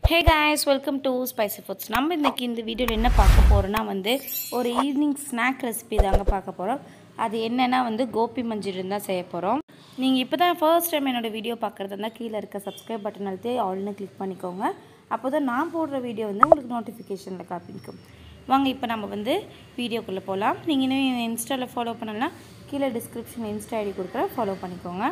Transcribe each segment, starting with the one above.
hey guys welcome to spicy foods நம்ம இன்றைக்கி இந்த வீடியோவில் என்ன பார்க்க போகிறோன்னா வந்து ஒரு ஈவினிங் ஸ்நாக் ரெசிபி தாங்க பார்க்க போகிறோம் அது என்னென்னா வந்து கோபி மஞ்சூரியன் தான் செய்ய போகிறோம் நீங்கள் இப்போ தான் ஃபர்ஸ்ட் டைம் என்னோடய வீடியோ பார்க்குறது இருந்தால் கீழே இருக்க சப்ஸ்கிரைப் பட்டன் அழுத்தி ஆல்னு கிளிக் பண்ணிக்கோங்க அப்போ தான் நான் போடுற வீடியோ வந்து உங்களுக்கு நோட்டிஃபிகேஷனில் காப்பிக்கும் வாங்க இப்போ நம்ம வந்து வீடியோக்குள்ளே போகலாம் நீங்கள் இன்னும் இன்ஸ்டாவில் ஃபாலோ பண்ணலாம் கீழே டிஸ்கிரிப்ஷன் இன்ஸ்டா ஐடி கொடுக்குறேன் ஃபாலோ பண்ணிக்கோங்க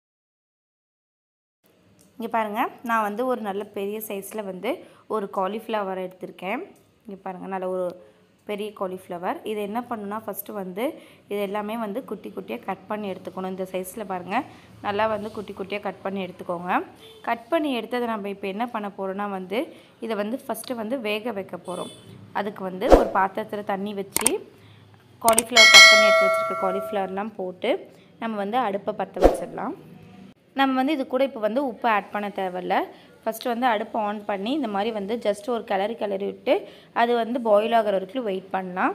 இங்கே பாருங்கள் நான் வந்து ஒரு நல்ல பெரிய சைஸில் வந்து ஒரு காலிஃப்ளவர் எடுத்திருக்கேன் இங்கே பாருங்கள் நல்ல ஒரு பெரிய காலிஃப்ளவர் இது என்ன பண்ணுன்னா ஃபஸ்ட்டு வந்து இது எல்லாமே வந்து குட்டி குட்டியாக கட் பண்ணி எடுத்துக்கணும் இந்த சைஸில் பாருங்கள் நல்லா வந்து குட்டி குட்டியாக கட் பண்ணி எடுத்துக்கோங்க கட் பண்ணி எடுத்ததை நம்ம இப்போ என்ன பண்ண போகிறோன்னா வந்து இதை வந்து ஃபஸ்ட்டு வந்து வேக வைக்க போகிறோம் அதுக்கு வந்து ஒரு பாத்திரத்தில் தண்ணி வச்சு காலிஃப்ளவர் கட் பண்ணி எடுத்து வச்சுருக்க காலிஃப்ளவர்லாம் போட்டு நம்ம வந்து அடுப்பை பற்ற வச்சிடலாம் நம்ம வந்து இது கூட இப்போ வந்து உப்பு ஆட் பண்ண தேவையில்ல ஃபஸ்ட்டு வந்து அடுப்பை ஆன் பண்ணி இந்த மாதிரி வந்து ஜஸ்ட் ஒரு கிளறி கிளறி விட்டு அது வந்து பாயில் ஆகிற வரைக்கும் வெயிட் பண்ணலாம்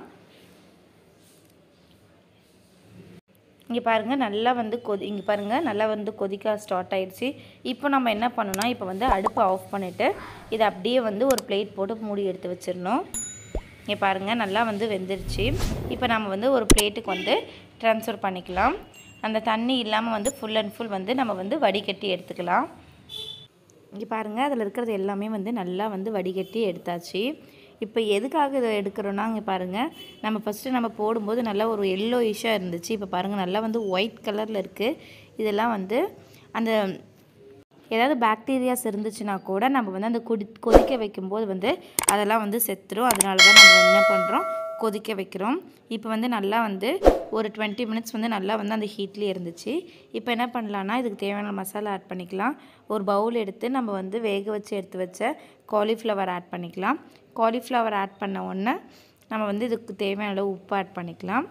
இங்கே பாருங்கள் நல்லா வந்து கொதி இங்கே பாருங்கள் நல்லா வந்து கொதிக்க ஸ்டார்ட் ஆயிடுச்சு இப்போ நம்ம என்ன பண்ணணும்னா இப்போ வந்து அடுப்பை ஆஃப் பண்ணிவிட்டு இதை அப்படியே வந்து ஒரு பிளேட் போட்டு மூடி எடுத்து வச்சிடணும் இங்கே பாருங்கள் நல்லா வந்து வெந்துருச்சு இப்போ நம்ம வந்து ஒரு பிளேட்டுக்கு வந்து ட்ரான்ஸ்ஃபர் பண்ணிக்கலாம் அந்த தண்ணி இல்லாமல் வந்து ஃபுல் அண்ட் ஃபுல் வந்து நம்ம வந்து வடிகட்டி எடுத்துக்கலாம் இங்கே பாருங்கள் அதில் இருக்கிறது எல்லாமே வந்து நல்லா வந்து வடிகட்டி எடுத்தாச்சு இப்போ எதுக்காக இதை எடுக்கிறோன்னா இங்கே பாருங்கள் நம்ம ஃபஸ்ட்டு நம்ம போடும்போது நல்லா ஒரு எல்லோ இஷ்ஷாக இருந்துச்சு இப்போ பாருங்கள் நல்லா வந்து ஒயிட் கலரில் இருக்குது இதெல்லாம் வந்து அந்த ஏதாவது பாக்டீரியாஸ் இருந்துச்சுன்னா கூட நம்ம வந்து அந்த கொதி கொதிக்க வைக்கும்போது வந்து அதெல்லாம் வந்து செத்துரும் அதனால தான் நம்ம என்ன பண்ணுறோம் கொதிக்க வைக்கிறோம் இப்போ வந்து நல்லா வந்து ஒரு டுவெண்ட்டி மினிட்ஸ் வந்து நல்லா வந்து அந்த ஹீட்லேயே இருந்துச்சு இப்போ என்ன பண்ணலான்னா இதுக்கு தேவையான மசாலா ஆட் பண்ணிக்கலாம் ஒரு பவுல் எடுத்து நம்ம வந்து வேக வச்சு எடுத்து வச்ச காலிஃப்ளவர் ஆட் பண்ணிக்கலாம் காலிஃப்ளவர் ஆட் பண்ண உடனே நம்ம வந்து இதுக்கு தேவையான அளவு உப்பு ஆட் பண்ணிக்கலாம்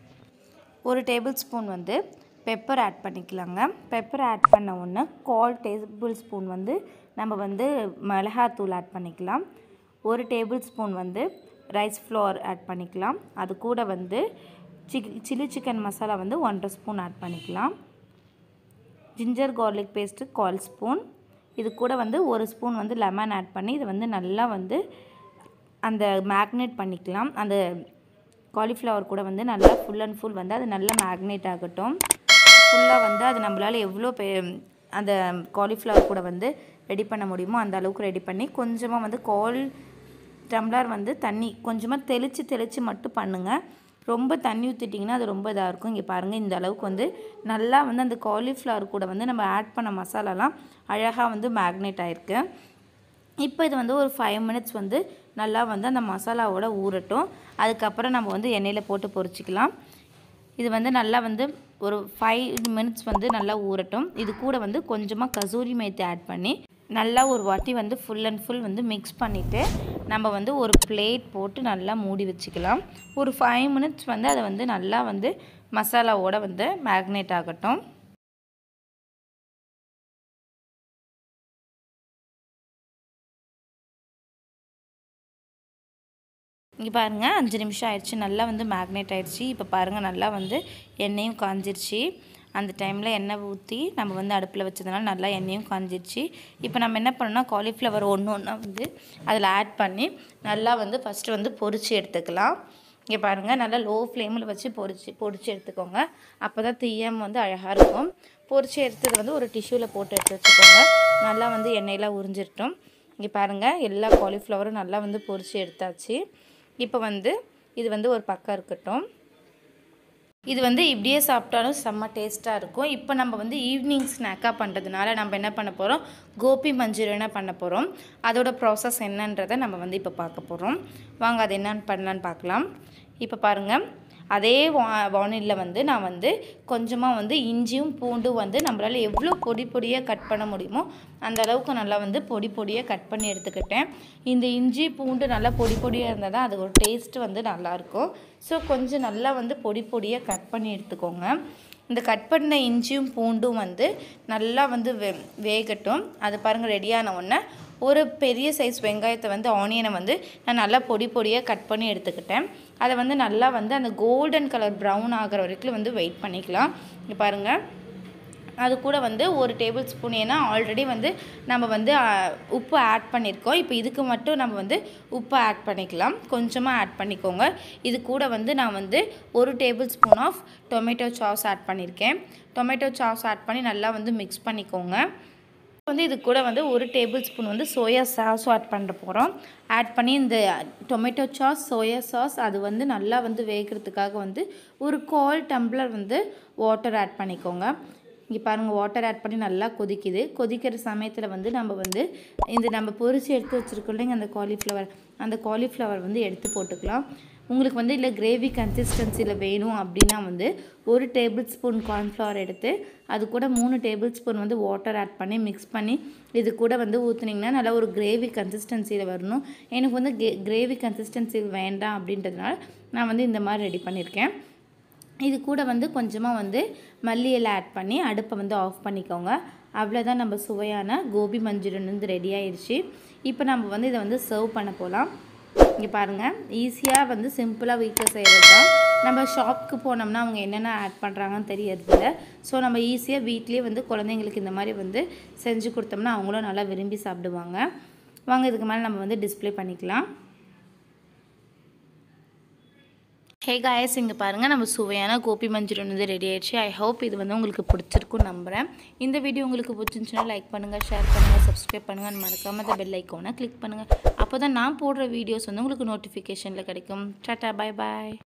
ஒரு டேபிள் ஸ்பூன் வந்து பெப்பர் ஆட் பண்ணிக்கலாங்க பெப்பர் ஆட் பண்ண உடனே கால் டேபிள் ஸ்பூன் வந்து நம்ம வந்து மிளகாத்தூள் ஆட் பண்ணிக்கலாம் ஒரு டேபிள் ஸ்பூன் வந்து ரைஸ் ஃப்ளோர் ஆட் பண்ணிக்கலாம் அது கூட வந்து சிக் சில்லி சிக்கன் மசாலா வந்து ஒன்றரை ஸ்பூன் ஆட் பண்ணிக்கலாம் ஜிஞ்சர் கார்லிக் பேஸ்ட்டு கால் ஸ்பூன் இது கூட வந்து ஒரு ஸ்பூன் வந்து லெமன் ஆட் பண்ணி இதை வந்து நல்லா வந்து அந்த மேக்னேட் பண்ணிக்கலாம் அந்த காலிஃப்ளவர் கூட வந்து நல்லா ஃபுல் அண்ட் ஃபுல் வந்து அது நல்லா மேக்னேட் ஆகட்டும் ஃபுல்லாக வந்து அது நம்மளால் எவ்வளோ பே அந்த காலிஃப்ளவர் கூட வந்து ரெடி பண்ண முடியுமோ அந்த அளவுக்கு ரெடி பண்ணி கொஞ்சமாக வந்து கால் டம்ளர் வந்து தண்ணி கொஞ்சமாக தெளித்து தெளித்து மட்டும் பண்ணுங்கள் ரொம்ப தண்ணி ஊற்றிட்டிங்கன்னா அது ரொம்ப இதாக இருக்கும் இங்கே பாருங்கள் இந்த அளவுக்கு வந்து நல்லா வந்து அந்த காலிஃப்ளவர் கூட வந்து நம்ம ஆட் பண்ண மசாலாலாம் அழகாக வந்து மேக்னேட் ஆகிருக்கு இப்போ இது வந்து ஒரு ஃபைவ் மினிட்ஸ் வந்து நல்லா வந்து அந்த மசாலாவோட ஊறட்டும் அதுக்கப்புறம் நம்ம வந்து எண்ணெயில் போட்டு பொரிச்சிக்கலாம் இது வந்து நல்லா வந்து ஒரு ஃபைவ் மினிட்ஸ் வந்து நல்லா ஊறட்டும் இது கூட வந்து கொஞ்சமாக கசூரி மேத்தி ஆட் பண்ணி நல்லா ஒரு வாட்டி வந்து ஃபுல் அண்ட் ஃபுல் வந்து மிக்ஸ் பண்ணிவிட்டு நம்ம வந்து ஒரு பிளேட் போட்டு நல்லா மூடி வச்சுக்கலாம் ஒரு ஃபைவ் மினிட்ஸ் வந்து அதை வந்து நல்லா வந்து மசாலாவோட வந்து மேக்னேட் ஆகட்டும் இங்கே பாருங்கள் அஞ்சு நிமிஷம் ஆயிடுச்சு நல்லா வந்து மேக்னேட் ஆயிடுச்சு இப்போ பாருங்கள் நல்லா வந்து எண்ணெயும் காஞ்சிருச்சு அந்த டைமில் எண்ணெய் ஊற்றி நம்ம வந்து அடுப்பில் வச்சதுனால நல்லா எண்ணெயும் காஞ்சிருச்சு இப்போ நம்ம என்ன பண்ணோம்னா காலிஃப்ளவர் ஒன்று ஒன்றா வந்து அதில் ஆட் பண்ணி நல்லா வந்து ஃபஸ்ட்டு வந்து பொரித்து எடுத்துக்கலாம் இங்கே பாருங்கள் நல்லா லோ ஃப்ளேமில் வச்சு பொரிச்சு பொரிச்சு எடுத்துக்கோங்க அப்போ தான் தீயம் வந்து அழகாக இருக்கும் பொரிச்சு எடுத்தது வந்து ஒரு டிஷ்யூவில் போட்டு எடுத்து வச்சுக்கோங்க நல்லா வந்து எண்ணெயெலாம் உறிஞ்சிட்டோம் இங்கே பாருங்கள் எல்லா காலிஃப்ளவரும் நல்லா வந்து பொரிச்சு எடுத்தாச்சு இப்போ வந்து இது வந்து ஒரு பக்கம் இருக்கட்டும் இது வந்து இப்படியே சாப்பிட்டாலும் செம்ம டேஸ்ட்டாக இருக்கும் இப்போ நம்ம வந்து ஈவினிங் ஸ்நாக்காக பண்ணுறதுனால நம்ம என்ன பண்ண போகிறோம் கோபி மஞ்சூரியனாக பண்ண போகிறோம் அதோட ப்ராசஸ் என்னன்றதை நம்ம வந்து இப்போ பார்க்க போகிறோம் வாங்க அது என்னன்னு பண்ணலான்னு பார்க்கலாம் இப்போ பாருங்கள் அதே வா வானிலில் வந்து நான் வந்து கொஞ்சமாக வந்து இஞ்சியும் பூண்டும் வந்து நம்மளால் எவ்வளோ பொடி பொடியாக கட் பண்ண முடியுமோ அந்த அளவுக்கு நல்லா வந்து பொடி பொடியாக கட் பண்ணி எடுத்துக்கிட்டேன் இந்த இஞ்சி பூண்டு நல்லா பொடி பொடியாக இருந்தால் தான் அது ஒரு டேஸ்ட்டு வந்து நல்லாயிருக்கும் ஸோ கொஞ்சம் நல்லா வந்து பொடி பொடியாக கட் பண்ணி எடுத்துக்கோங்க இந்த கட் பண்ண இஞ்சியும் பூண்டும் வந்து நல்லா வந்து வே வேகட்டும் அது பாருங்கள் ரெடியான உடனே ஒரு பெரிய சைஸ் வெங்காயத்தை வந்து ஆனியனை வந்து நான் நல்லா பொடி பொடியாக கட் பண்ணி எடுத்துக்கிட்டேன் அதை வந்து நல்லா வந்து அந்த கோல்டன் கலர் ப்ரௌன் ஆகிற வரைக்கும் வந்து வெயிட் பண்ணிக்கலாம் இங்கே பாருங்கள் அது கூட வந்து ஒரு டேபிள் ஸ்பூன் ஏன்னா ஆல்ரெடி வந்து நம்ம வந்து ஆ, உப்பு ஆட் பண்ணியிருக்கோம் இப்போ இதுக்கு மட்டும் நம்ம வந்து உப்பு ஆட் பண்ணிக்கலாம் கொஞ்சமாக ஆட் பண்ணிக்கோங்க இது கூட வந்து நான் வந்து ஒரு tablespoon of tomato sauce add பண்ணியிருக்கேன் டொமேட்டோ சாஸ் ஆட் பண்ணி நல்லா வந்து மிக்ஸ் பண்ணிக்கோங்க வந்து இது கூட வந்து ஒரு டேபிள் ஸ்பூன் வந்து சோயா சாஸும் ஆட் பண்ண போகிறோம் ஆட் பண்ணி இந்த டொமேட்டோ சாஸ் சோயா சாஸ் அது வந்து நல்லா வந்து வேகிறதுக்காக வந்து ஒரு கால் டம்ளர் வந்து வாட்டர் ஆட் பண்ணிக்கோங்க இங்கே பாருங்கள் வாட்டர் ஆட் பண்ணி நல்லா கொதிக்குது கொதிக்கிற சமயத்தில் வந்து நம்ம வந்து இந்த நம்ம பொரிச்சு எடுத்து வச்சுருக்கோம் இல்லைங்க அந்த காலிஃப்ளவர் அந்த காலிஃப்ளவர் வந்து எடுத்து போட்டுக்கலாம் உங்களுக்கு வந்து இல்லை கிரேவி கன்சிஸ்டன்சியில் வேணும் அப்படின்னா வந்து ஒரு டேபிள் ஸ்பூன் கார்ன்ஃப்ளவர் எடுத்து அது கூட மூணு டேபிள் ஸ்பூன் வந்து வாட்டர் ஆட் பண்ணி மிக்ஸ் பண்ணி இது கூட வந்து ஊற்றுனீங்கன்னா நல்லா ஒரு கிரேவி கன்சிஸ்டன்சியில் வரணும் எனக்கு வந்து கிரேவி கன்சிஸ்டன்சி வேண்டாம் அப்படின்றதுனால நான் வந்து இந்த மாதிரி ரெடி பண்ணியிருக்கேன் இது கூட வந்து கொஞ்சமாக வந்து மல்லி இலை ஆட் பண்ணி அடுப்பை வந்து ஆஃப் பண்ணிக்கோங்க அவ்வளோதான் நம்ம சுவையான கோபி மஞ்சூரியன் வந்து ரெடி ஆயிடுச்சு இப்போ நம்ம வந்து இதை வந்து சர்வ் பண்ண போகலாம் இங்கே பாருங்கள் ஈஸியாக வந்து சிம்பிளாக வீட்டில் செய்கிறது தான் நம்ம ஷாப்புக்கு போனோம்னா அவங்க என்னென்ன ஆட் பண்ணுறாங்கன்னு தெரியறதில்ல ஸோ நம்ம ஈஸியாக வீட்லேயே வந்து குழந்தைங்களுக்கு இந்த மாதிரி வந்து செஞ்சு கொடுத்தோம்னா அவங்களும் நல்லா விரும்பி சாப்பிடுவாங்க வாங்க இதுக்கு மேலே நம்ம வந்து டிஸ்ப்ளே பண்ணிக்கலாம் ஹே காயஸ் இங்கே பாருங்கள் நம்ம சுவையான கோபி மஞ்சூரியன் வந்து ரெடி ஆயிடுச்சு ஐ ஹோப் இது வந்து உங்களுக்கு பிடிச்சிருக்குன்னு நம்புகிறேன் இந்த வீடியோ உங்களுக்கு பிடிச்சிருந்துச்சுன்னா லைக் பண்ணுங்கள் ஷேர் பண்ணுங்கள் சப்ஸ்கிரைப் பண்ணுங்கள் மறக்காம அந்த பெல் ஐக்கோனை கிளிக் பண்ணுங்கள் அப்போ தான் நான் போடுற வீடியோஸ் வந்து உங்களுக்கு நோட்டிஃபிகேஷனில் கிடைக்கும் டாட்டா பை பாய்